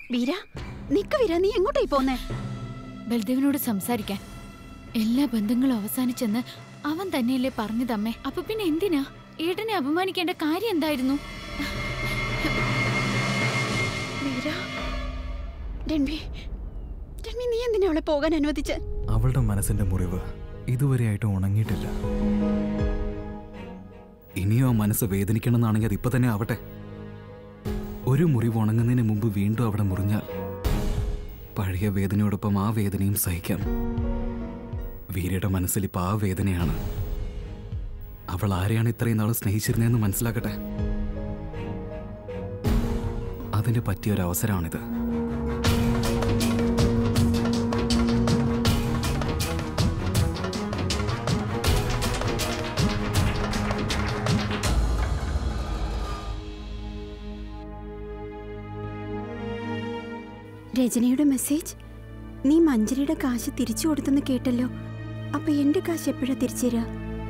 വീര നിക്ക് വീര നീ എങ്ങോട്ടായി പോന്നേ ബൽദേവിനോട് സംസാരിക്കാൻ എല്ലാ ബന്ധങ്ങളും അവസാനിച്ചെന്ന് അവൻ തന്നെയല്ലേ പറഞ്ഞതമ്മേ അപ്പൊ പിന്നെ എന്തിനാ ഏട്ടനെ അപമാനിക്കേണ്ട കാര്യം എന്തായിരുന്നു വീര രൺവി രൺവി നീ എന്തിനാ അവളെ പോകാൻ അനുവദിച്ച് അവളുടെ മനസ്സിന്റെ മുറിവ് ഇതുവരെയായിട്ട് ഉണങ്ങിയിട്ടില്ല ഇനിയും ആ മനസ്സ് വേദനിക്കണമെന്നാണെങ്കിൽ അത് ഇപ്പൊ തന്നെ ആവട്ടെ ഒരു മുറിവ് ഉണങ്ങുന്നതിന് മുമ്പ് വീണ്ടും അവിടെ മുറിഞ്ഞാൽ പഴയ വേദനയോടൊപ്പം ആ വേദനയും സഹിക്കാം വീരയുടെ മനസ്സിൽ ഇപ്പൊ ആ വേദനയാണ് അവൾ ആരെയാണ് ഇത്രയും നാൾ സ്നേഹിച്ചിരുന്നതെന്ന് മനസ്സിലാക്കട്ടെ അതിന് പറ്റിയ ഒരു അവസരമാണിത് രജനിയുടെ മെസ്സേജ് നീ മഞ്ജരിയുടെ കാശ് തിരിച്ചു കൊടുത്തെന്ന് കേട്ടല്ലോ അപ്പൊ എന്റെ കാശ് എപ്പോഴാ തിരിച്ചു തരാ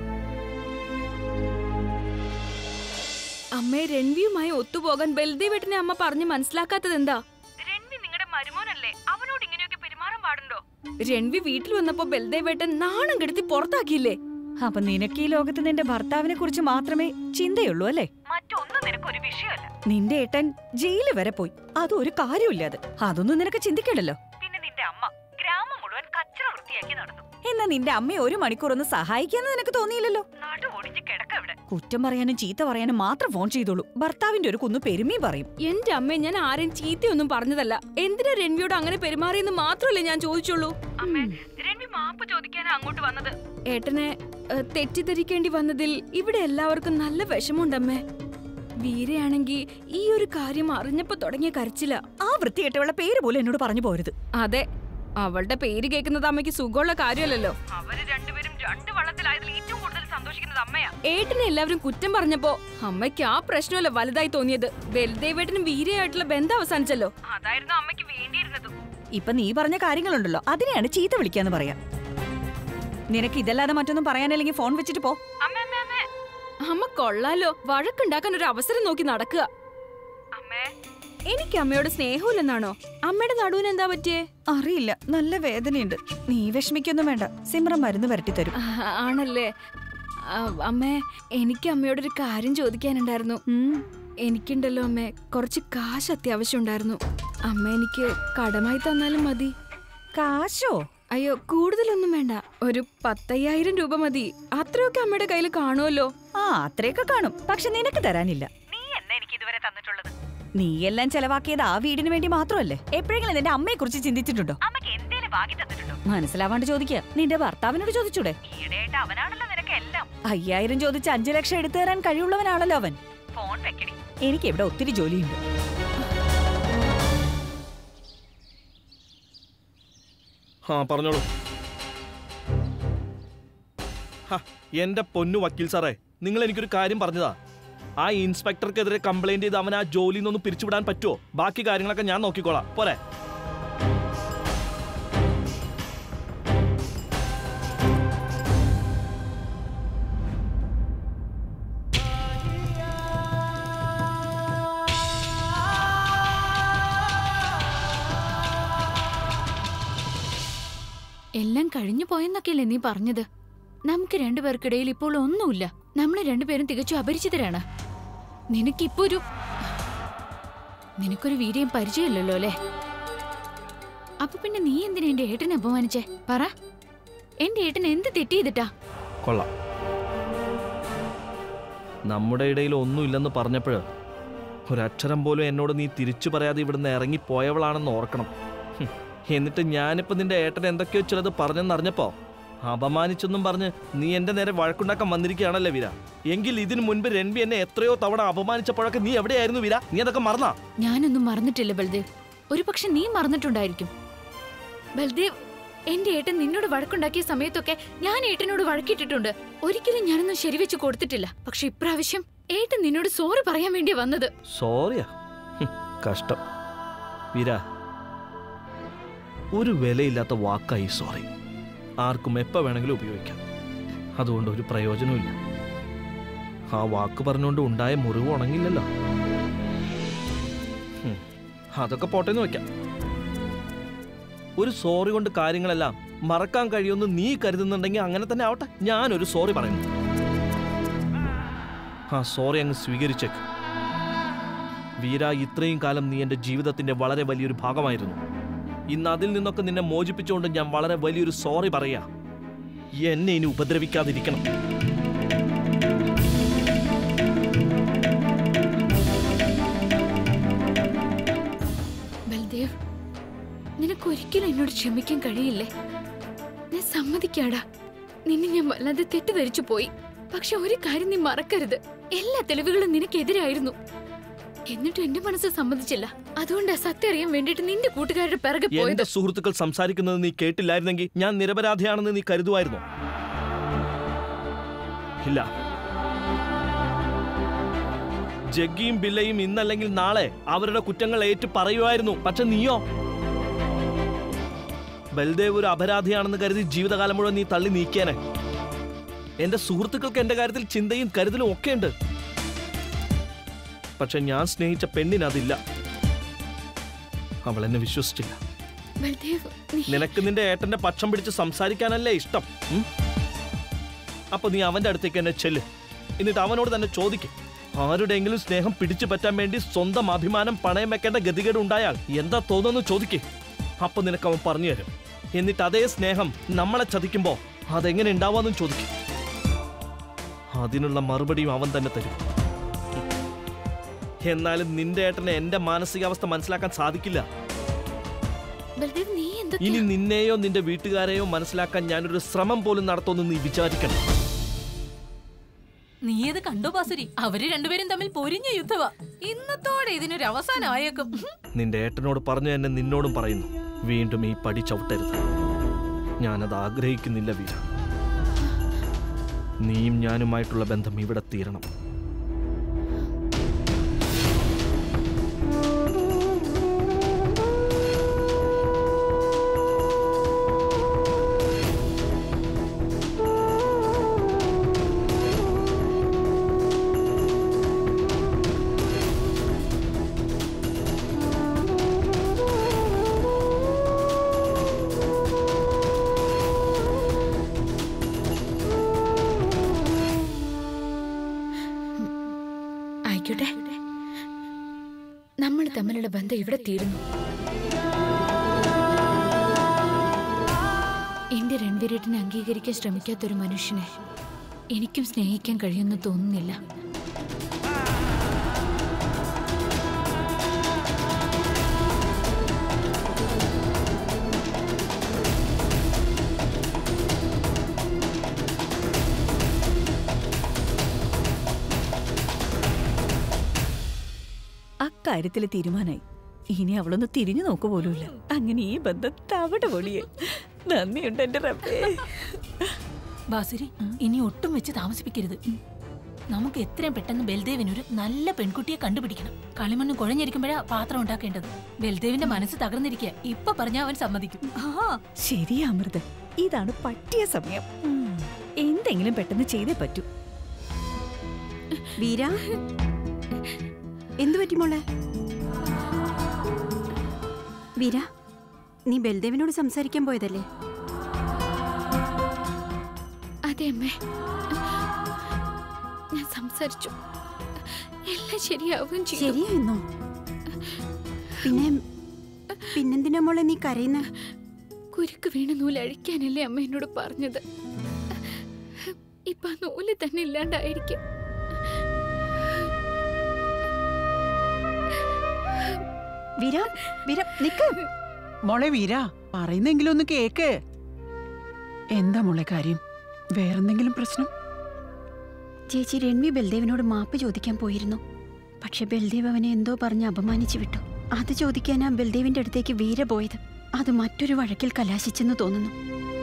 അമ്മയെ രൺവിയുമായി ഒത്തുപോകാൻ ബൽദേവേട്ടനെ അമ്മ പറഞ്ഞ് മനസ്സിലാക്കാത്തത് എന്താ രൺവി നിങ്ങളുടെ മരുമോനല്ലേ അവനോട് ഇങ്ങനെയൊക്കെ പെരുമാറാൻ പാടുണ്ടോ രൺവി വീട്ടിൽ വന്നപ്പോ ബൽദേവേട്ടൻ നാണം കെടുത്തി പുറത്താക്കിയില്ലേ അപ്പൊ നിനക്ക് ഈ ലോകത്ത് നിന്റെ ഭർത്താവിനെ കുറിച്ച് മാത്രമേ ചിന്തയുള്ളൂ അല്ലേ മറ്റൊന്നും നിനക്കൊരു വിഷയമല്ല നിന്റെ ഏട്ടൻ ജയില് വരെ പോയി അതൊരു കാര്യമില്ല അത് അതൊന്നും നിനക്ക് ചിന്തിക്കണ്ടല്ലോ പിന്നെ നിന്റെ അമ്മ ഗ്രാമം മുഴുവൻ കച്ചറ വൃത്തിയാക്കി നടന്നു എന്നാ നിന്റെ അമ്മയെ ഒരു മണിക്കൂർ ഒന്ന് സഹായിക്കാന്ന് നിനക്ക് തോന്നിയില്ലല്ലോ നടു ഒടിഞ്ഞ് കിടക്ക ഇവിടെ കുറ്റം പറയാനും ചീത്ത പറയാനും മാത്രം ഫോൺ ചെയ്തോളൂ ഭർത്താവിന്റെ ഒരു കുന്നു പെരുമയും പറയും എന്റെ അമ്മയെ ഞാൻ ആരെയും ചീത്തയൊന്നും പറഞ്ഞതല്ല എന്തിനാ രൺവിയോട് അങ്ങനെ പെരുമാറിയെന്ന് മാത്രമല്ലേ ഞാൻ ചോദിച്ചുള്ളൂ അമ്മേ രൺവി മാപ്പ് ചോദിക്കാനാ അങ്ങോട്ട് വന്നത് ഏട്ടനെ ഏ, തെറ്റിദ്ധരിക്കേണ്ടി വന്നതിൽ ഇവിടെ എല്ലാവർക്കും നല്ല വിഷമമുണ്ടമ്മേ വീരയാണെങ്കി ഈ ഒരു കാര്യം അറിഞ്ഞപ്പോ തുടങ്ങിയ കരച്ചില ആ വൃത്തികെട്ടവളുടെ പേര് പോലും എന്നോട് പറഞ്ഞു പോരുത് അതെ അവളുടെ പേര് കേൾക്കുന്നത് അമ്മയ്ക്ക് സുഖമുള്ള കാര്യമല്ലല്ലോ അവര് രണ്ടുപേരും രണ്ട് വള്ളത്തിലായതിൽ ഏറ്റവും കൂടുതൽ സന്തോഷിക്കുന്നത് അമ്മയാ ഏട്ടനെ എല്ലാവരും കുറ്റം പറഞ്ഞപ്പോ അമ്മയ്ക്ക് ആ പ്രശ്നമല്ല വലുതായി തോന്നിയത് ബൽദേവേട്ടനും വീരയായിട്ടുള്ള ബന്ധം അവസാനിച്ചല്ലോ അതായിരുന്നു അമ്മയ്ക്ക് വേണ്ടിയിരുന്നതും ഇപ്പൊ നീ പറഞ്ഞ കാര്യങ്ങളുണ്ടല്ലോ അതിനെയാണ് ചീത്ത വിളിക്കാന്ന് പറയാ നിനക്ക് ഇതല്ലാതെ മറ്റൊന്നും പറയാനില്ലെങ്കിൽ ഫോൺ വെച്ചിട്ട് പോ അമ്മേ അമ്മേ അമ്മേ അമ്മ കൊള്ളാലോ വഴക്കുണ്ടാക്കാൻ ഒരു അവസരം നോക്കി നടക്കുക അമ്മേ എനിക്ക് അമ്മയോട് സ്നേഹമില്ലെന്നാണോ അമ്മയുടെ നടുവിന് എന്താ പറ്റിയേ അറിയില്ല നല്ല വേദനയുണ്ട് നീ വിഷമിക്കൊന്നും വേണ്ട സിമ്രം മരുന്ന് വരട്ടി തരും ആ, ആണല്ലേ ആ, അമ്മേ എനിക്ക് അമ്മയോട് ഒരു കാര്യം ചോദിക്കാനുണ്ടായിരുന്നു ഉം. എനിക്കുണ്ടല്ലോ അമ്മേ കുറച്ച് കാശ് അത്യാവശ്യം ഉണ്ടായിരുന്നു അമ്മ എനിക്ക് കടമായി തന്നാലും മതി കാശോ അയ്യോ കൂടുതലൊന്നും വേണ്ട ഒരു പത്തയ്യായിരം രൂപ മതി അത്രയൊക്കെ അമ്മയുടെ കയ്യിൽ കാണുമല്ലോ ആ അത്രയൊക്കെ കാണും പക്ഷെ നിനക്ക് തരാനില്ല നീ എന്നെ എനിക്ക് ഇതുവരെ തന്നിട്ടുള്ളത് നീയെല്ലാം ചെലവാക്കിയത് ആ വീടിന് വേണ്ടി മാത്രമല്ലേ എപ്പോഴെങ്കിലും നിന്റെ അമ്മയെ കുറിച്ച് ചിന്തിച്ചിട്ടുണ്ടോ അമ്മയ്ക്ക് എന്തേലും വാങ്ങി തന്നിട്ടുണ്ടോ മനസ്സിലാവാണ്ട് ചോദിക്കുക നിന്റെ ഭർത്താവിനോട് ചോദിച്ചൂടെ ഈയിടെയായിട്ട് അവനാണല്ലോ നിനക്ക് എല്ലാം അയ്യായിരം ചോദിച്ച് അഞ്ചു ലക്ഷം എടുത്തു തരാൻ കഴിവുള്ളവനാണല്ലോ അവൻ ഫോൺ വെക്കടി എനിക്ക് ഇവിടെ ഒത്തിരി ജോലിയുണ്ട് ആ പറഞ്ഞോളൂ ഹ, എന്റെ പൊന്നു വക്കീൽ സാറേ നിങ്ങൾ എനിക്കൊരു കാര്യം പറഞ്ഞതാ ആ ഇൻസ്പെക്ടർക്കെതിരെ കംപ്ലൈന്റ് ചെയ്ത് അവൻ ആ ജോലിയിൽ നിന്നൊന്ന് പിരിച്ചുവിടാൻ പറ്റുമോ ബാക്കി കാര്യങ്ങളൊക്കെ ഞാൻ നോക്കിക്കോളാം പോരെ എല്ലാം കഴിഞ്ഞു പോയെന്നൊക്കെയല്ലേ നീ പറഞ്ഞത് നമുക്ക് രണ്ടുപേർക്കിടയിൽ ഇപ്പോൾ ഒന്നുമില്ല നമ്മൾ രണ്ടുപേരും തികച്ചും അപരിചിതരാണ് നിനക്കിപ്പോ ഒരു നിനക്കൊരു വീഡിയോ പരിചയമില്ലല്ലോ അല്ലേ അപ്പൊ പിന്നെ നീ എന്തിനാ എന്റെ ഏട്ടനെ അപമാനിച്ചേ പറ എന്റെ ഏട്ടൻ എന്ത് തെറ്റ് ചെയ്തിട്ടാ കൊള്ളാം നമ്മുടെ ഇടയിൽ ഒന്നുമില്ലെന്ന് പറഞ്ഞപ്പോൾ ഒരക്ഷരം പോലും എന്നോട് നീ തിരിച്ചു പറയാതെ ഇവിടുന്ന് ഇറങ്ങിപ്പോയവളാണെന്ന് ഓർക്കണം ഹും. എന്നിട്ട് ഞാനിപ്പോ നിന്റെ ഏട്ടൻ എന്തൊക്കെയോ ചിലത് പറഞ്ഞെന്നറിഞ്ഞപ്പോ അപമാനിച്ചെന്നും പറഞ്ഞ് നീ എന്റെ നേരെ വഴക്കുണ്ടാക്കാൻ വന്നിരിക്കുകയാണല്ലേ വീര എങ്കിൽ ഇതിനു മുൻപ് രൺവി എന്നെ എത്രയോ തവണ അപമാനിച്ചപ്പോഴൊക്കെ നീ എവിടെയായിരുന്നു വീര നീ അതൊക്കെ മറന്നാ ഞാനൊന്നും മറന്നിട്ടില്ല ബൽദേവ് ഒരു പക്ഷെ നീ മറന്നിട്ടുണ്ടായിരിക്കും ബൽദേവ് എന്റെ ഏട്ടൻ നിന്നോട് വഴക്കുണ്ടാക്കിയ സമയത്തൊക്കെ ഞാൻ ഏട്ടനോട് വഴക്കിട്ടിട്ടുണ്ട് ഒരിക്കലും ഞാനൊന്നും ശരിവെച്ച് കൊടുത്തിട്ടില്ല പക്ഷെ ഇപ്രാവശ്യം ഏട്ടൻ നിന്നോട് സോറി പറയാൻ വേണ്ടി വന്നത് സോറിയാ ഹും, കഷ്ടം വീര ഒരു വിലയില്ലാത്ത വാക്കായി സോറി ആർക്കും എപ്പോൾ വേണമെങ്കിലും ഉപയോഗിക്കാം അതുകൊണ്ട് ഒരു പ്രയോജനവുമില്ല ആ വാക്ക് പറഞ്ഞുകൊണ്ട് ഉണ്ടായ മുറിവ് ഉണങ്ങില്ലല്ലോ ഹും, അതൊക്കെ പോട്ടെന്ന് വെക്കാം ഒരു സോറി കൊണ്ട് കാര്യങ്ങളെല്ലാം മറക്കാൻ കഴിയുമെന്ന് നീ കരുതുന്നുണ്ടെങ്കിൽ അങ്ങനെ തന്നെ ആവട്ടെ ഞാനൊരു സോറി പറയുന്നു ആ സോറി അങ്ങ് സ്വീകരിച്ചേക്ക് വീര ഇത്രയും കാലം നീ എൻ്റെ ജീവിതത്തിന്റെ വളരെ വലിയൊരു ഭാഗമായിരുന്നു ഇന്ന് അതിൽ നിന്നൊക്കെ നിന്നെ മോചിപ്പിച്ചുകൊണ്ട് ഞാൻ വളരെ വലിയൊരു സോറി പറയാ എന്നെ ഇനി ഉപദ്രവിക്കാതിരിക്കണം ബൽദേവ് നിനക്ക് ഒരിക്കലും എന്നോട് ക്ഷമിക്കാൻ കഴിയില്ലേ ഞാൻ സമ്മതിക്കാടാ നിന്നെ ഞാൻ വല്ലാതെ തെറ്റിദ്ധരിച്ചു പോയി പക്ഷെ ഒരു കാര്യം നീ മറക്കരുത് എല്ലാ തെളിവുകളും നിനക്കെതിരായിരുന്നു എന്നിട്ടും എന്റെ മനസ്സ് സമ്മതിച്ചില്ല അതുകൊണ്ട് സത്യം അറിയാൻ വേണ്ടിട്ട് നിന്റെ കൂട്ടുകാരുടെ പിറകെ പോയത് എന്റെ സുഹൃത്തുക്കൾ സംസാരിക്കുന്നത് നീ കേട്ടില്ലായിരുന്നെങ്കിൽ ഞാൻ നിരപരാധിയാണെന്ന് നീ കരുതുമായിരുന്നു ഇല്ല ജഗ്ഗിയും ബില്ലയും ഇന്നല്ലെങ്കിൽ നാളെ അവരുടെ കുറ്റങ്ങൾ ഏറ്റു പറയുമായിരുന്നു പക്ഷെ നീയോ ബൽദേവ് ഒരു അപരാധിയാണെന്ന് കരുതി ജീവിതകാലം മുഴുവൻ നീ തള്ളി നീക്കിയാനെ എന്റെ സുഹൃത്തുക്കൾക്ക് എന്റെ കാര്യത്തിൽ ചിന്തയും കരുതലും ഒക്കെയുണ്ട് പക്ഷെ ഞാൻ സ്നേഹിച്ച പെണ്ണിന് അതില്ല അവൾ എന്നെ വിശ്വസിച്ചില്ല ബൽദേവ് നീ നിനക്ക് നിന്റെ ഏട്ടന്റെ പക്ഷം പിടിച്ച് സംസാരിക്കാനല്ലേ ഇഷ്ടം ഉം? അപ്പൊ നീ അവന്റെ അടുത്തേക്ക് എന്നെ ചെല്ല് എന്നിട്ട് അവനോട് തന്നെ ചോദിക്കും ആരുടെയെങ്കിലും സ്നേഹം പിടിച്ചു പറ്റാൻ വേണ്ടി സ്വന്തം അഭിമാനം പണയം വെക്കേണ്ട ഗതികേട് ഉണ്ടായാൽ എന്താ തോന്നുന്നു ചോദിക്കേ അപ്പൊ നിനക്ക് അവൻ പറഞ്ഞു തരും എന്നിട്ട് അതേ സ്നേഹം നമ്മളെ ചതിക്കുമ്പോ അതെങ്ങനെ ഉണ്ടാവാന്നും ചോദിക്കും അതിനുള്ള മറുപടിയും അവൻ തന്നെ തരും എന്നാലും നിന്റെ ഏട്ടന് എന്റെ മാനസികാവസ്ഥ മനസ്സിലാക്കാൻ സാധിക്കില്ല ബൽദേവ് നീ ഇനി എന്തൊക്കെയാ നിന്നെയോ നിന്റെ വീട്ടുകാരെയോ മനസ്സിലാക്കാൻ ഞാനൊരു ശ്രമം പോലും നടത്തുമെന്ന് നീ വിചാരിക്കണം നീ അത് കണ്ടോ ബാസുരി അവര് രണ്ടുപേരും തമ്മിൽ പൊരിഞ്ഞ യുദ്ധവാ ഇന്നത്തോടെ ഇതിനൊരു അവസാനം ആയേക്കും നിന്റെ ഏട്ടനോട് പറഞ്ഞു തന്നെ നിന്നോടും പറയുന്നു വീണ്ടും ഈ പടി ചവിട്ടരുത് ഞാനത് ആഗ്രഹിക്കുന്നില്ല വീര നീയും ഞാനുമായിട്ടുള്ള ബന്ധം ഇവിടെ തീരണം ആയിക്കോട്ടെ നമ്മൾ തമ്മിലുള്ള ബന്ധം ഇവിടെ തീരുന്നു എന്റെ രൺവീരേട്ടനെ അംഗീകരിക്കാൻ ശ്രമിക്കാത്തൊരു മനുഷ്യനെ എനിക്കും സ്നേഹിക്കാൻ കഴിയുമെന്ന് തോന്നുന്നില്ല അക്കാര്യത്തിൽ തീരുമാനായി ഇനി അവളൊന്ന് തിരിഞ്ഞു നോക്കു പോലുമില്ല അങ്ങനെ ഈ ബന്ധം തവിട പൊടിയെ നന്ദിയുണ്ട് എന്റെ റബ്ബേ ബാസുരി ഇനി ഒട്ടും വെച്ച് താമസിപ്പിക്കരുത് നമുക്ക് എത്രയും പെട്ടെന്ന് ബൽദേവിനൊരു നല്ല പെൺകുട്ടിയെ കണ്ടുപിടിക്കണം കളിമണ്ണ് കുഴഞ്ഞിരിക്കുമ്പോഴാ പാത്രം ഉണ്ടാക്കേണ്ടത് ബൽദേവിന്റെ മനസ്സ് തകർന്നിരിക്കുക ഇപ്പൊ പറഞ്ഞാ അവൻ സമ്മതിക്കും ആ ശരിയാ അമൃത് ഇതാണ് പറ്റിയ സമയം ഉം. എന്തെങ്കിലും പെട്ടെന്ന് ചെയ്തേ പറ്റൂ വീര എന്തു പറ്റി മോളെ വീര നീ ബൽദേവിനോട് സംസാരിക്കാൻ പോയതല്ലേ അതെ അമ്മേ ഞാൻ സംസാരിച്ചു എല്ലാം ശരിയാവുകയും ചെയ്തു ശരിയായിരുന്നോ പിന്നെ പിന്നെന്തിനാ മോളെ നീ കരയുന്ന കുരുക്ക് വീണ് നൂല് അഴിക്കാനല്ലേ അമ്മ എന്നോട് പറഞ്ഞത് ഇപ്പൊ ആ നൂല് തന്നെ ഇല്ലാണ്ടായിരിക്കും വീര വീര നിക്ക് മോളെ വീര പറയുന്നെങ്കിലും ഒന്ന് കേക്ക് എന്താ മോളെ കാര്യം വേറെന്തെങ്കിലും പ്രശ്നം ചേച്ചി രൺവി ബൽദേവിനോട് മാപ്പ് ചോദിക്കാൻ പോയിരുന്നു പക്ഷെ ബൽദേവ് അവനെ എന്തോ പറഞ്ഞ് അപമാനിച്ചു വിട്ടു അത് ചോദിക്കാനാ ബൽദേവിന്റെ അടുത്തേക്ക് വീര പോയത് അത് മറ്റൊരു വഴക്കിൽ കലാശിച്ചെന്ന് തോന്നുന്നു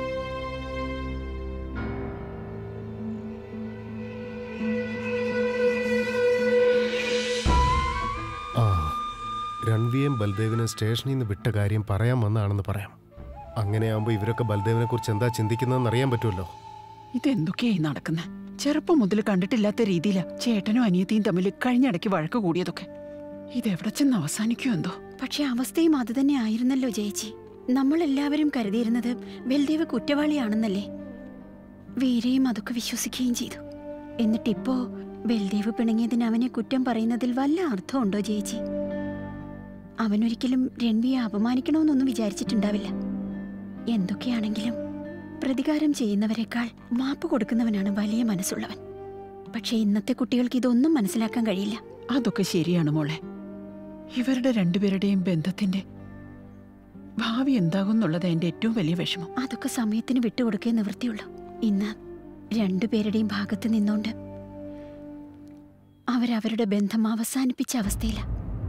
ആ രൺവിയും ബൽദേവിനും സ്റ്റേഷനിൽ നിന്ന് വിട്ട കാര്യം പറയാൻ വന്നതാണെന്ന് പറയാം അങ്ങനെയാകുമ്പോൾ ഇവരൊക്കെ ബൽദേവിനെ കുറിച്ച് എന്താ ചിന്തിക്കുന്നതെന്ന് അറിയാൻ പറ്റുമല്ലോ ഇതെന്തൊക്കെയായി നടക്കുന്നത് ചെറുപ്പം മുതൽ കണ്ടിട്ടില്ലാത്ത രീതിയിലാ ചേട്ടനും അനിയത്തിയും തമ്മിൽ കഴിഞ്ഞിടയ്ക്ക് വഴക്ക് കൂടിയതൊക്കെ ഇതെവിടെ ചെന്ന് അവസാനിക്കുമോ എന്തോ പക്ഷെ അവസ്ഥയും അതുതന്നെ ആയിരുന്നല്ലോ ജയിച്ചി നമ്മളെല്ലാവരും കരുതിയിരുന്നത് ബൽദേവ് കുറ്റവാളിയാണെന്നല്ലേ വീരയും അതൊക്കെ വിശ്വസിക്കുകയും ചെയ്തു എന്നിട്ടിപ്പോ ബൽദേവ് പിണങ്ങിയതിന് അവനെ കുറ്റം പറയുന്നതിൽ വല്ല അർത്ഥമുണ്ടോ ജയിച്ചി അവനൊരിക്കലും രൺവിയെ അപമാനിക്കണമെന്നൊന്നും വിചാരിച്ചിട്ടുണ്ടാവില്ല എന്തൊക്കെയാണെങ്കിലും പ്രതികാരം ചെയ്യുന്നവരെക്കാൾ മാപ്പ് കൊടുക്കുന്നവനാണ് വലിയ മനസ്സുള്ളവൻ പക്ഷേ ഇന്നത്തെ കുട്ടികൾക്ക് ഇതൊന്നും മനസ്സിലാക്കാൻ കഴിയില്ല അതൊക്കെ ശരിയാണ് മോളെ ഇവരുടെ രണ്ടുപേരുടെയും ബന്ധത്തിന്റെ ഭാവി എന്താകും എന്നുള്ളത് എന്റെ ഏറ്റവും വലിയ വിഷമം അതൊക്കെ സമയത്തിന് വിട്ടുകൊടുക്കേ നിവൃത്തിയുള്ളൂ ഇന്ന് രണ്ടുപേരുടെയും ഭാഗത്ത് നിന്നോണ്ട് അവരവരുടെ ബന്ധം അവസാനിപ്പിച്ച അവസ്ഥയില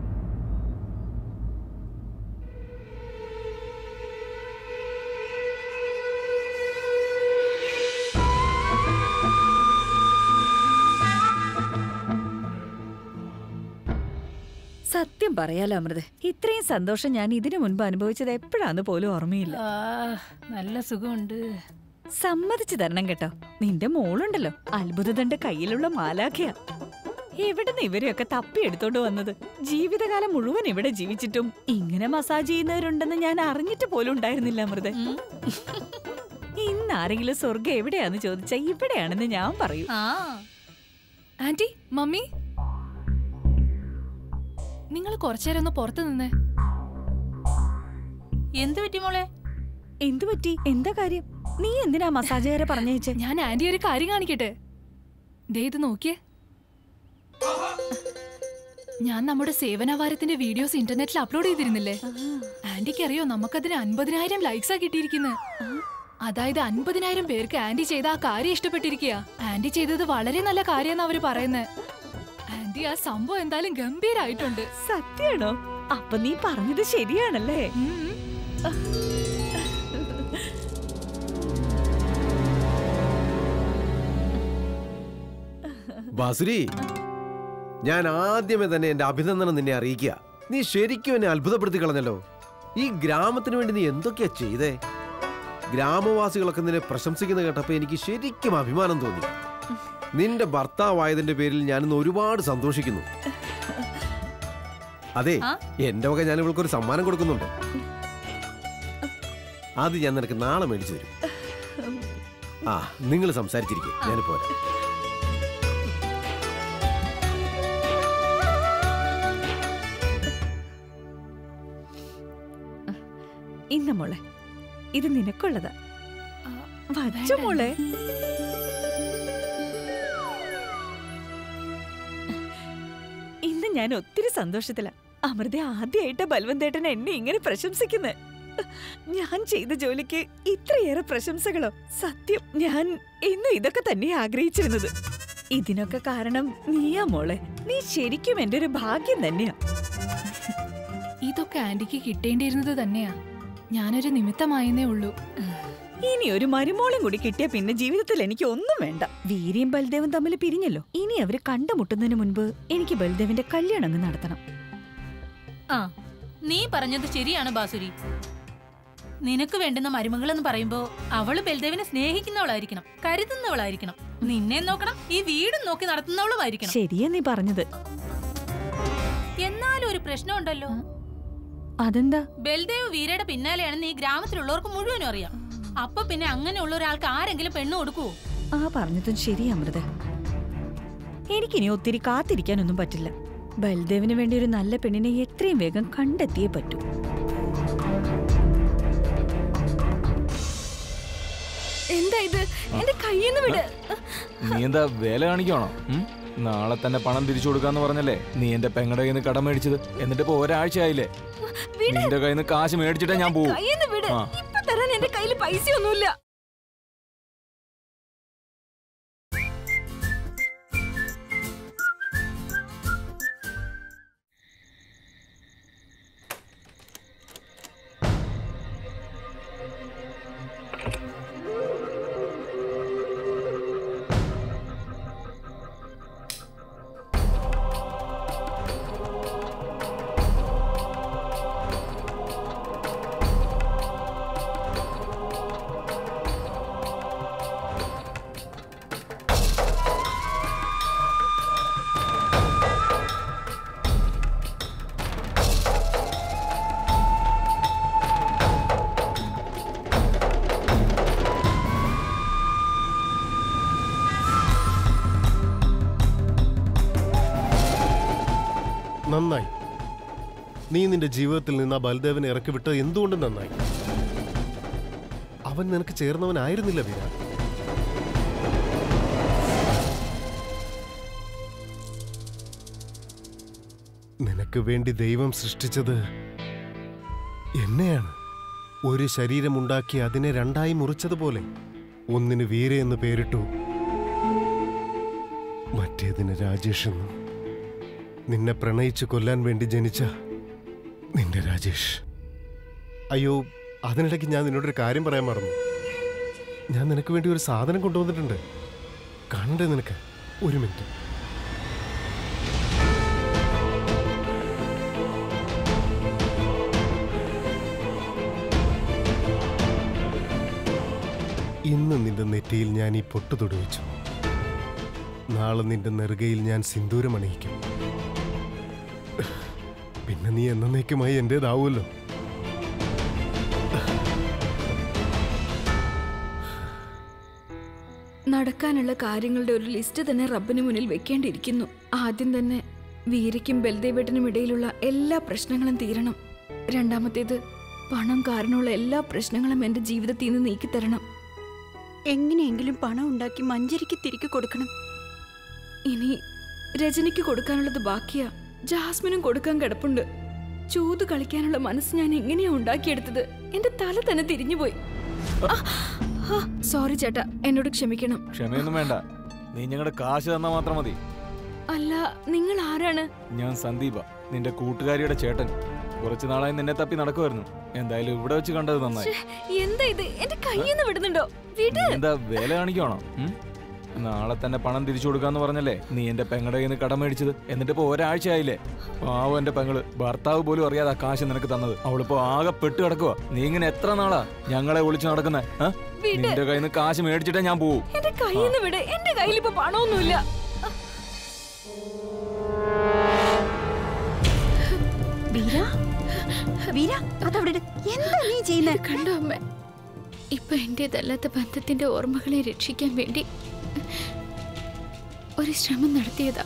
സത്യം പറയാലോ അമൃത് ഇത്രയും സന്തോഷം ഞാൻ ഇതിനു മുൻപ് അനുഭവിച്ചത് എപ്പോഴാന്ന് പോലും ഓർമ്മയില്ല ആ, നല്ല സുഖമുണ്ട് സമ്മതിച്ചു തരണം കേട്ടോ നിന്റെ മോളുണ്ടല്ലോ അത്ഭുതത്തിന്റെ കയ്യിലുള്ള മാലാഖയാ എവിടുന്ന് ഇവരെയൊക്കെ തപ്പി എടുത്തോണ്ട് വന്നത് ജീവിതകാലം മുഴുവൻ ഇവിടെ ജീവിച്ചിട്ടും ഇങ്ങനെ മസാജ് ചെയ്യുന്നവരുണ്ടെന്ന് ഞാൻ അറിഞ്ഞിട്ട് പോലും ഉണ്ടായിരുന്നില്ല അമൃത് ഉം. ഇന്ന് ആരെങ്കിലും സ്വർഗം എവിടെയാന്ന് ചോദിച്ചാ ഇവിടെയാണെന്ന് ഞാൻ പറയൂ ആ ആന്റി മമ്മി നിങ്ങൾ കുറച്ചേരം ഒന്ന് പുറത്തു നിന്നേ എന്ത് പറ്റി മോളെ എന്തു പറ്റി എന്താ കാര്യം നീ എന്തിനാ മസാജുകാരെ പറഞ്ഞയച്ചേ ഞാൻ ആന്റി ഒരു കാര്യം കാണിക്കട്ടെ ദേ ഇത് നോക്കിയേ ഞാൻ നമ്മുടെ സേവനവാരത്തിന്റെ വീഡിയോസ് ഇന്റർനെറ്റിൽ അപ്ലോഡ് ചെയ്തിരുന്നില്ലേ ആന്റിക്ക് അറിയോ നമുക്കതിന് അൻപതിനായിരം ലൈക്സാ കിട്ടിയിരിക്കുന്നത് അതായത് അൻപതിനായിരം പേർക്ക് ആന്റി ചെയ്ത ആ കാര്യം ഇഷ്ടപ്പെട്ടിരിക്കുക ആന്റി ചെയ്തത് വളരെ നല്ല കാര്യമെന്ന് അവര് പറയുന്നത് ആന്റി ആ സംഭവം എന്തായാലും ഗംഭീരായിട്ടുണ്ട് സത്യാണോ അപ്പൊ നീ പറഞ്ഞത് ശരിയാണല്ലേ ഉം. ബാസുരി ഞാൻ ആദ്യമേ തന്നെ എന്റെ അഭിനന്ദനം നിന്നെ അറിയിക്കുക നീ ശരിക്കും എന്നെ അത്ഭുതപ്പെടുത്തി കളഞ്ഞല്ലോ ഈ ഗ്രാമത്തിന് വേണ്ടി നീ എന്തൊക്കെയാ ചെയ്തേ ഗ്രാമവാസികളൊക്കെ നിന്നെ പ്രശംസിക്കുന്ന കേട്ടപ്പോ എനിക്ക് ശരിക്കും അഭിമാനം തോന്നി നിന്റെ ഭർത്താവായതിന്റെ പേരിൽ ഞാനിന്ന് ഒരുപാട് സന്തോഷിക്കുന്നു അതെ ആ? എന്റെ വക ഞാൻ ഇവൾക്കൊരു സമ്മാനം കൊടുക്കുന്നുണ്ട് അത് ഞാൻ നിനക്ക് നാളെ മേടിച്ചു തരും ആ നിങ്ങൾ സംസാരിച്ചിരിക്കും ഞാനിപ്പോ വരാം ഇന്ന മോളെ ഇത് നിനക്കുള്ളതാ ആ, വച്ച വേണ്ട, മോളെ ഇന്ന് ഞാൻ ഒത്തിരി സന്തോഷത്തില അമൃത ആദ്യമായിട്ട് ബൽവന്തേട്ടൻ എന്നെ ഇങ്ങനെ പ്രശംസിക്കുന്നത് ഞാൻ ചെയ്ത ജോലിക്ക് ഇത്രയേറെ പ്രശംസകളോ സത്യം ഞാൻ ഇന്ന് ഇതൊക്കെ തന്നെ ആഗ്രഹിച്ചിരുന്നത് ഇതിനൊക്കെ കാരണം നീയാ മോളെ നീ ശരിക്കും എന്റെ ഒരു ഭാഗ്യം തന്നെയാ ഇതൊക്കെ ആന്റിക്ക് കിട്ടേണ്ടിയിരുന്നത് തന്നെയാ ഞാനൊരു നിമിത്തമായെന്നേ ഉള്ളൂ ഇനി ഒരു മരുമോളും കൂടി കിട്ടിയ പിന്നെ ജീവിതത്തിൽ എനിക്ക് ഒന്നും വേണ്ട വീരിയും ബൽദേവും തമ്മിൽ പിരിഞ്ഞല്ലോ ഇനി അവര് കണ്ടുമുട്ടുന്നതിന് മുൻപ് എനിക്ക് ബൽദേവിന്റെ കല്യാണം അങ്ങ് നടത്തണം ആ നീ പറഞ്ഞത് ശരിയാണ് ബാസുരി നിനക്ക് വേണ്ടുന്ന മരുമകളെന്ന് പറയുമ്പോ അവള് ബൽദേവിനെ സ്നേഹിക്കുന്നവളായിരിക്കണം കരുതുന്നവളായിരിക്കണം നിന്നെ നോക്കണം ഈ വീടും നോക്കി നടത്തുന്നവളുമായിരിക്കണം ശരിയാ നീ പറഞ്ഞത് എന്നാലും ഒരു പ്രശ്നമുണ്ടല്ലോ അതെന്താ ബൽദേവ് വീരയുടെ പിന്നാലെയാണെന്ന് ഈ ഗ്രാമത്തിലുള്ളവർക്ക് മുഴുവനും അറിയാം അപ്പൊ പിന്നെ അങ്ങനെയുള്ള ഒരാൾക്ക് ആരെങ്കിലും പെണ്ണ് കൊടുക്കുവോ ആ പറഞ്ഞതും ശരിയാ അമൃത എനിക്കിനി ഒത്തിരി കാത്തിരിക്കാനൊന്നും പറ്റില്ല ബൽദേവിന് വേണ്ടി ഒരു നല്ല പെണ്ണിനെ എത്രയും വേഗം കണ്ടെത്തിയേ പറ്റൂ എന്താ ഇത് എന്റെ കയ്യിൽ നിന്ന് വിട് നീ എന്താ വേല കാണിക്കണോ നാളെ തന്നെ പണം തിരിച്ചു കൊടുക്കാന്ന് പറഞ്ഞല്ലേ നീ എന്റെ പെങ്ങടെ കയ്യിൽ നിന്ന് കടം മേടിച്ചത് എന്നിട്ട് ഇപ്പൊ ഒരാഴ്ച ആയില്ലേ വിട് നിന്റെ കയ്യിൽ നിന്ന് കാശ് മേടിച്ചിട്ടേ ഞാൻ പോവും കയ്യിൽ നിന്ന് വിട് ആ. ഇപ്പൊ തരാൻ എന്റെ കയ്യിൽ പൈസയൊന്നുമില്ല നീ നിന്റെ ജീവിതത്തിൽ നിന്ന് ആ ബൽദേവനെ ഇറക്കി വിട്ടത് എന്തുകൊണ്ടും നന്നായി അവൻ നിനക്ക് ചേർന്നവനായിരുന്നില്ല വിരാട് നിനക്ക് വേണ്ടി ദൈവം സൃഷ്ടിച്ചത് എന്നെയാണ് ഒരു ശരീരമുണ്ടാക്കി അതിനെ രണ്ടായി മുറിച്ചതുപോലെ ഒന്നിന് വീര എന്ന് പേരിട്ടു മറ്റേതിന് രാജേഷ് എന്നും നിന്നെ പ്രണയിച്ച് കൊല്ലാൻ വേണ്ടി ജനിച്ച നിന്റെ രാജേഷ് അയ്യോ അതിനിടയ്ക്ക് ഞാൻ നിന്നോടൊരു കാര്യം പറയാൻ മറന്നു ഞാൻ നിനക്ക് വേണ്ടി ഒരു സാധനം കൊണ്ടുവന്നിട്ടുണ്ട് കാണണ്ടേ നിനക്ക് ഒരു മിനിറ്റ് ഇന്ന് നിന്റെ നെറ്റിയിൽ ഞാൻ ഈ പൊട്ട് തൊടുവിച്ചു നാളെ നിന്റെ നെറുകയിൽ ഞാൻ സിന്ദൂരം അണിയിക്കും പിന്നെ നീ എന്നേക്കുമായി എന്റേതാവുമല്ലോ നടക്കാനുള്ള കാര്യങ്ങളുടെ ഒരു ലിസ്റ്റ് തന്നെ റബ്ബിന് മുന്നിൽ വെക്കേണ്ടിയിരിക്കുന്നു ആദ്യം തന്നെ വീരയ്ക്കും ബൽദേവേട്ടനും ഇടയിലുള്ള എല്ലാ പ്രശ്നങ്ങളും തീരണം രണ്ടാമത്തേത് പണം കാരണമുള്ള എല്ലാ പ്രശ്നങ്ങളും എന്റെ ജീവിതത്തിൽ നിന്ന് നീക്കിത്തരണം എങ്ങനെയെങ്കിലും പണം ഉണ്ടാക്കി മഞ്ചരിക്ക് തിരികെ കൊടുക്കണം ഇനി രജനിക്ക് കൊടുക്കാനുള്ളത് ബാക്കിയാ ജാസ്മിനും കൊടുക്കാൻ കിടപ്പുണ്ട് ചൂത് കളിക്കാനുള്ള മനസ്സ് ഞാൻ എങ്ങനെയാ ഉണ്ടാക്കിയെടുത്തത് എന്റെ തല തന്നെ തിരിഞ്ഞുപോയി സോറി ചേട്ടാ എന്നോട് ക്ഷമിക്കണം ക്ഷമയൊന്നും വേണ്ട നീ ഞങ്ങളുടെ കാശ് തന്നാ മാത്രം മതി അല്ല നിങ്ങൾ ആരാണ് ഞാൻ സന്ദീപ നിന്റെ കൂട്ടുകാരിയുടെ ചേട്ടൻ കുറച്ചു നാളായി നിന്നെ തപ്പി നടക്കുമായിരുന്നു എന്തായാലും ഇവിടെ വെച്ച് കണ്ടത് നന്നായി ശ്ശേ, എന്താ ഇത് എന്റെ കയ്യിൽ നിന്ന് വിടുന്നുണ്ടോ വിട് നീ എന്താ വേല കാണിക്കുവാണോ ഉം? നാളെ തന്നെ പണം തിരിച്ചു കൊടുക്കാന്ന് പറഞ്ഞല്ലേ നീ എന്റെ പെങ്ങളുടെ കയ്യിൽ നിന്ന് കടം മേടിച്ചത് എന്നിട്ട് ഇപ്പൊ ഒരാഴ്ചയായില്ലേ പാവം എന്റെ പെങ്ങള് ഭർത്താവ് പോലും അറിയാതെ ആ കാശ് നിനക്ക് തന്നത് അവളിപ്പോ ആകെ പെട്ട് കിടക്കുക നീ ഇങ്ങനെ എത്ര നാളാ ഞങ്ങളെ ഒളിച്ചു നടക്കുന്നേ വിട്. നിന്റെ കയ്യിൽ നിന്ന് കാശ് മേടിച്ചിട്ടേ ഞാൻ പോവും എന്റെ കയ്യിൽ നിന്ന് വിട് എന്റെ കയ്യിൽ ഇപ്പൊ പണമൊന്നുമില്ല വീര വീര അതവിടെ ഇട്. എന്താ നീ ചെയ്യുന്നത് കണ്ടോ അമ്മ ഇപ്പൊ എന്റേതല്ലാത്ത ബന്ധത്തിന്റെ ഓർമ്മകളെ രക്ഷിക്കാൻ വേണ്ടി ഒരു ശ്രമം നടത്തിയതാ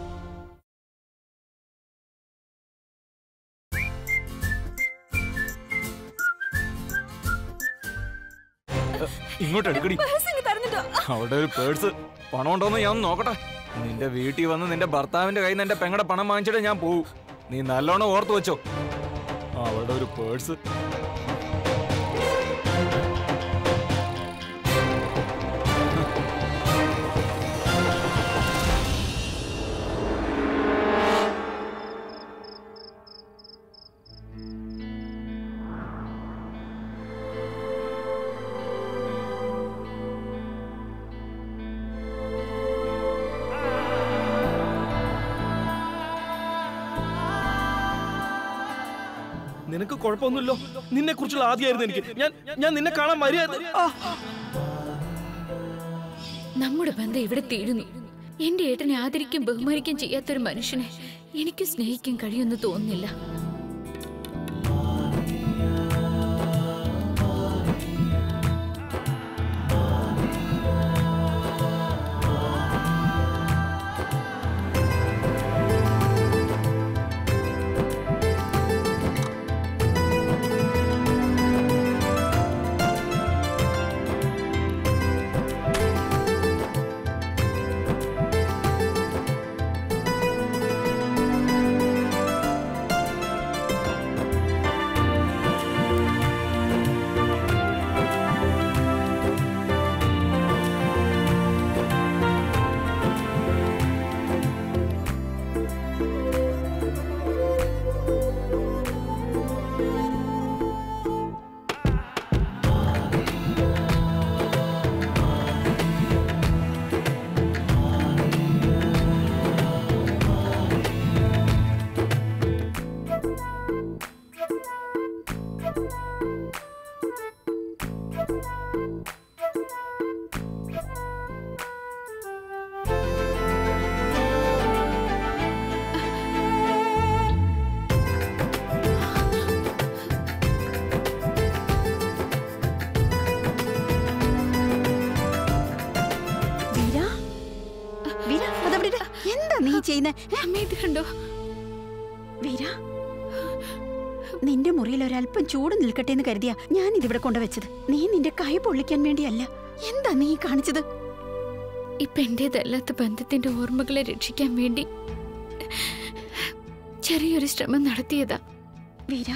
ഇങ്ങോട്ട് എടുക്കടി പൈസ ഇങ്ങ് തരുന്നുണ്ടോ അവിടെ ഒരു പേഴ്സ് പണം ഉണ്ടോന്ന് ഞാൻ ഒന്ന് നോക്കട്ടെ നിന്റെ വീട്ടിൽ വന്ന് നിന്റെ ഭർത്താവിന്റെ കയ്യിൽ നിന്ന് എന്റെ പെങ്ങടെ പണം വാങ്ങിച്ചിട്ട് ഞാൻ പോവും നീ നല്ലോണം ഓർത്ത് വെച്ചോ അവിടെ ഒരു പേഴ്സ് നിനക്ക് കുഴപ്പമൊന്നുമില്ലോ നിന്നെ കുറിച്ചുള്ള ആദ്യമായിരുന്നു എനിക്ക് ഞാൻ ഞാൻ നിന്നെ കാണാൻ മര്യാദ ആ നമ്മുടെ ബന്ധം ഇവിടെ തീരുന്നു എന്റെ ഏട്ടനെ ആദരിക്കും ബഹുമാനിക്കും ചെയ്യാത്തൊരു മനുഷ്യനെ എനിക്ക് സ്നേഹിക്കാൻ കഴിയുമെന്ന് തോന്നുന്നില്ല വീര വീര അതവിടെ ഇട്. എന്താ നീ ചെയ്യുന്നത് അമ്മ ഇത് കണ്ടോ വീര നിന്റെ മുറിയിൽ ഒരല്പം ചൂട് നിൽക്കട്ടെ എന്ന് കരുതിയാ ഞാൻ ഇതിവിടെ കൊണ്ടുവച്ചത് നീ നിന്റെ കൈ പൊള്ളിക്കാൻ വേണ്ടിയല്ല എന്താ നീ കാണിച്ചത് ഇപ്പൊ എന്റേതല്ലാത്ത ബന്ധത്തിന്റെ ഓർമ്മകളെ രക്ഷിക്കാൻ വേണ്ടി ചെറിയൊരു ശ്രമം നടത്തിയതാ വീര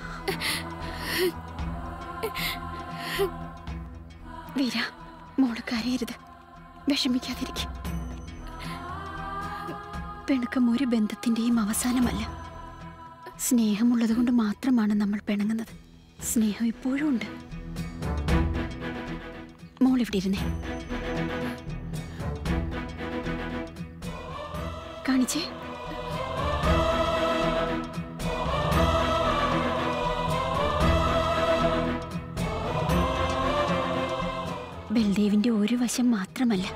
വീര മോള് കരയരുത് വിഷമിക്കാതിരിക്കും പിണക്കം ഒരു ബന്ധത്തിന്റെയും അവസാനമല്ല സ്നേഹമുള്ളത് കൊണ്ട് മാത്രമാണ് നമ്മൾ പിണങ്ങുന്നത് സ്നേഹം ഇപ്പോഴും ഉണ്ട് മോൾ ഇവിടെ ഇരുന്നേ കാണിച്ചേ ബൽദേവിന്റെ ഒരു വശം മാത്രമല്ല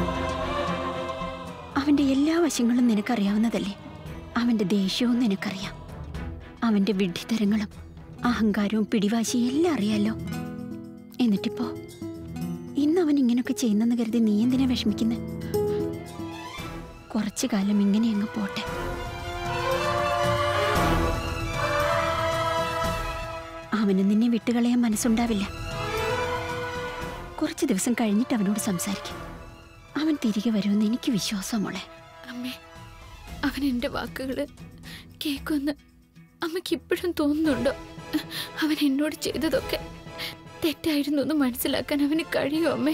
അവന്റെ എല്ലാ വശങ്ങളും നിനക്കറിയാവുന്നതല്ലേ അവന്റെ ദേഷ്യവും നിനക്കറിയാം അവന്റെ വിഡ്ഢിത്തരങ്ങളും അഹങ്കാരവും പിടിവാശിയും എല്ലാം അറിയാലോ എന്നിട്ടിപ്പോ ഇന്ന് അവൻ ഇങ്ങനെയൊക്കെ ചെയ്യുന്നെന്ന് കരുതി നീ എന്തിനാ വിഷമിക്കുന്നത് കുറച്ചു കാലം ഇങ്ങനെ അങ്ങ് പോട്ടെ അവന് നിന്നെ വിട്ടുകളയാൻ മനസ്സുണ്ടാവില്ല കുറച്ച് ദിവസം കഴിഞ്ഞിട്ട് അവനോട് സംസാരിക്കും അവൻ തിരികെ വരുമെന്ന് എനിക്ക് വിശ്വാസം മോളെ അമ്മേ അവൻ എന്റെ വാക്കുകള് കേൾക്കുമെന്ന് അമ്മയ്ക്ക് ഇപ്പോഴും തോന്നുന്നുണ്ടോ അവൻ എന്നോട് ചെയ്തതൊക്കെ തെറ്റായിരുന്നു എന്ന് മനസ്സിലാക്കാൻ അവന് കഴിയുമോ അമ്മേ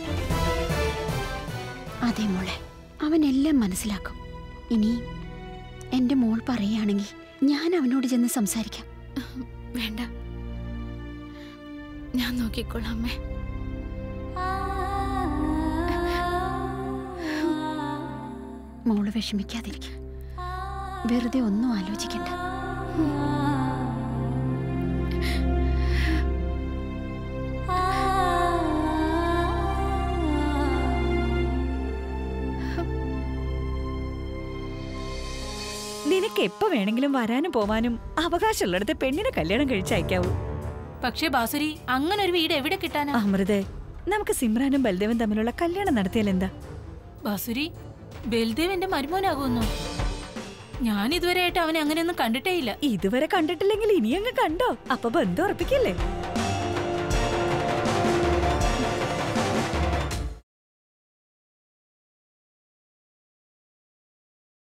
അതെ മോളെ അവൻ എല്ലാം മനസ്സിലാക്കും ഇനി എൻ്റെ മോൾ പറയുകയാണെങ്കിൽ ഞാൻ അവനോട് ചെന്ന് സംസാരിക്കാം വേണ്ട ഞാൻ നോക്കിക്കോളാം അമ്മേ മോള് വിഷമിക്കാതിരിക്കും വെറുതെ ഒന്നും ആലോചിക്കണ്ട നിനക്ക് എപ്പോ വേണമെങ്കിലും വരാനും പോവാനും അവകാശമുള്ളിടത്ത് പെണ്ണിനെ കല്യാണം കഴിച്ചയക്കാവൂ പക്ഷേ ബാസുരി അങ്ങനെ ഒരു വീട് എവിടെ കിട്ടാനാ അമൃതേ നമുക്ക് സിമ്രാനും ബൽദേവും തമ്മിലുള്ള കല്യാണം നടത്തിയാൽ എന്താ ബാസുരി ബൽദേവ് എന്റെ മരുമോനാകുന്നു ഞാൻ ഇതുവരെയായിട്ട് അവനെ അങ്ങനെയൊന്നും കണ്ടിട്ടേ ഇല്ല ഇതുവരെ കണ്ടിട്ടില്ലെങ്കിൽ ഇനി അങ്ങ് കണ്ടോ അപ്പൊ ബന്ധം ഉറപ്പിക്കല്ലേ